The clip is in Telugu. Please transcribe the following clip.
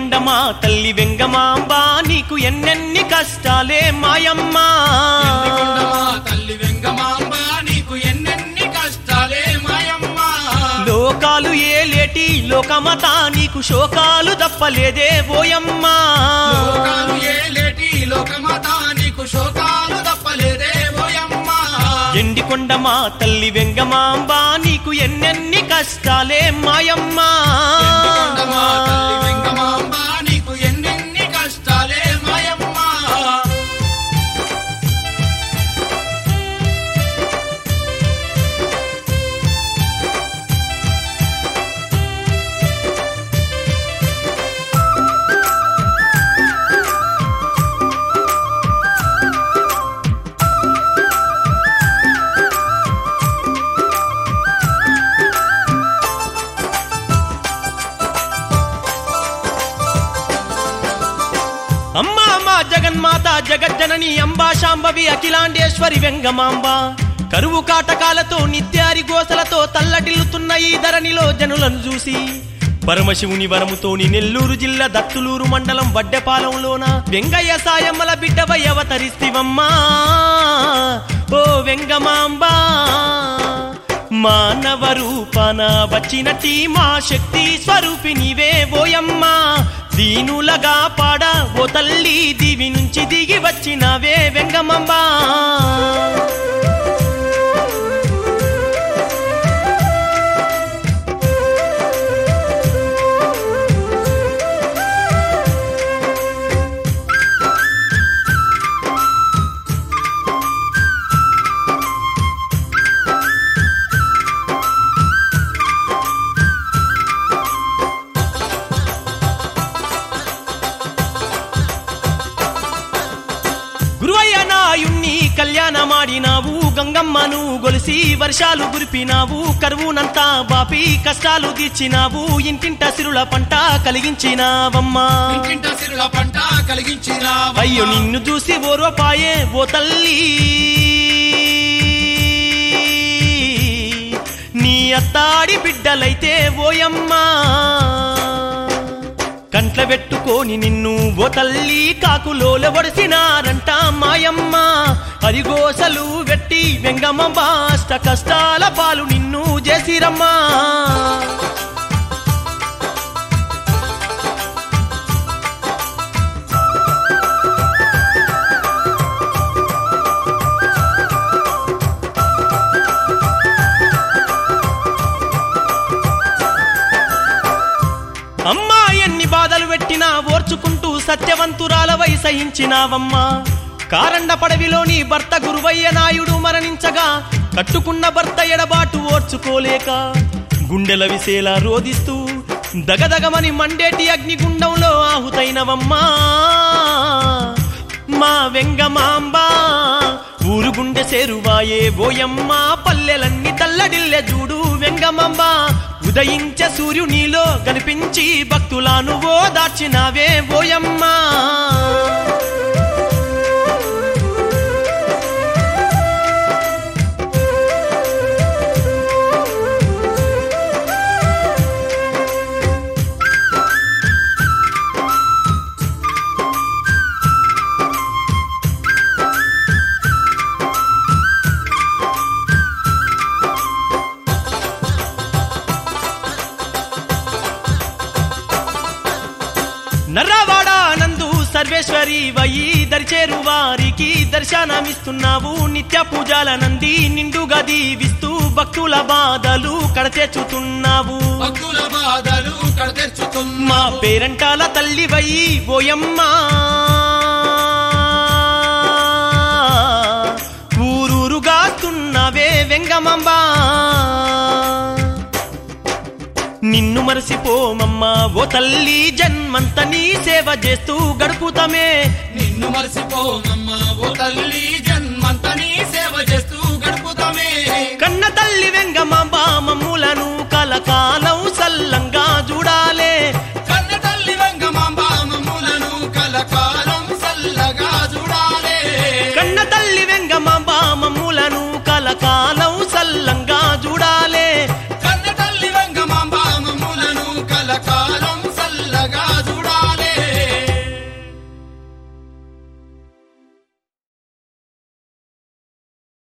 ఎండికొండమా తల్లి వెంగమాంబా నీకు ఎన్నెన్ని కష్టాలే మాయమ్మా ఎండికొండమా తల్లి వెంగమాంబ నీకు ఎన్నెన్ని కష్టాలే మాయమ్మ లోకాలు ఏలేటి లోకమత నీకు శోకాలు తప్పలేదే ఓయమ్మా లోకాలు ఏలేటి లోకమాత నీకు శోకాలు తప్పలేదే ఓయమ్మ ఎండికొండమా తల్లి వెంగమాంబా నీకు ఎన్నెన్ని కష్టాలే మాయమ్మా ఎండికొండమా తల్లి వెంగమాంబ నీకు ఎన్నెన్ని కష్టాలే మాయమ్మ అమ్మా అమ్మా జగన్మాత జగజ్జనని అంబా శాంభవి అఖిలాండేశ్వరి వెంగమాంబ కరువు కాటకాలతో నిత్యారి గోసలతో తల్లడిల్లుతున్న ఈ ధరణిలో జనులను చూసి పరమశివుని వరముతోని నెల్లూరు జిల్లా దత్తులూరు మండలం వడ్డెపాలెంలోన వెంగయ్య సాయమ్మల బిడ్డవై అవతరిస్తివమ్మా ఓ వెంగమాంబా మానవ రూపాన వచ్చినట్టి మా శక్తి స్వరూపి నీవే ఓయమ్మా దీనులగా పాడ ఓ తల్లి దివి నుంచి దిగి వచ్చినవే వెంగమంబా గురువయ్య నాయుణ్ణి కళ్యాణమాడినావు గంగమ్మను గొలిసి వర్షాలు కురిపినావు కరువునంతా బాపి కష్టాలు తీర్చినావు ఇంటింట సిరుల పంట కలిగించినావమ్మా ఇంటింట సిరుల పంట కలిగించిన అయ్యో నిన్ను చూసి ఓర్వపాయే ఓ తల్లి నీ అత్తాడి బిడ్డలైతే ఓయమ్మా కంట్ల పెట్టుకొని నిన్ను ఓ తల్లి కాకులోల వడిసినారంట మాయమ్మ అరిగోసలు వెట్టి వెంగమ్మ బాష్ట కష్టాల పాలు నిన్ను చేసిరమ్మా అమ్మా ఎన్ని బాధలు పెట్టినా ఓర్చుకుంటూ సత్యవంతురాలవై సహించినావమ్మా కారండ పడవిలోని భర్త గురువయ్య నాయుడు మరణించగా కట్టుకున్న భర్త ఎడబాటు ఓర్చుకోలేక గుండెల విసేలా రోదిస్తూ దగదగమని మండేటి అగ్నిగుండంలో ఆహుతైనవమ్మా మా వెంగమాంబ ఊరు గుండె సేరువాయే ఓయమ్మ పల్లెలన్నీ తల్లడిల్లె చూడు వెంగమాంబ ఉదయించే సూర్యునిలో కనిపించి భక్తులను ఓ దాచినావే ఓయమ్మా నర్రవాడ నందు సర్వేశ్వరి వయి దరిచేరు వారికి దర్శనమిస్తున్నావు నిత్య పూజల నంది నిండుగా దీవిస్తూ భక్తుల బాధలు కడతెచ్చుతున్నావు భక్తుల బాధలు మా కడతెచ్చుతున్నా పేరంటాల తల్లి వయి ఓయమ్మా ఊరూరుగా తున్నవే వెంగమంబా నిన్ను మరసిపోమమ్మా ఓ తల్లి జన్మంత నీ సేవ చేస్తూ గడుపుతమే నిన్ను మర్చిపోమమ్మ ఓ తల్లి జన్మంత నీ సేవ చేస్తూ గడుపుతామే కన్న తల్లి వెంగమ్మ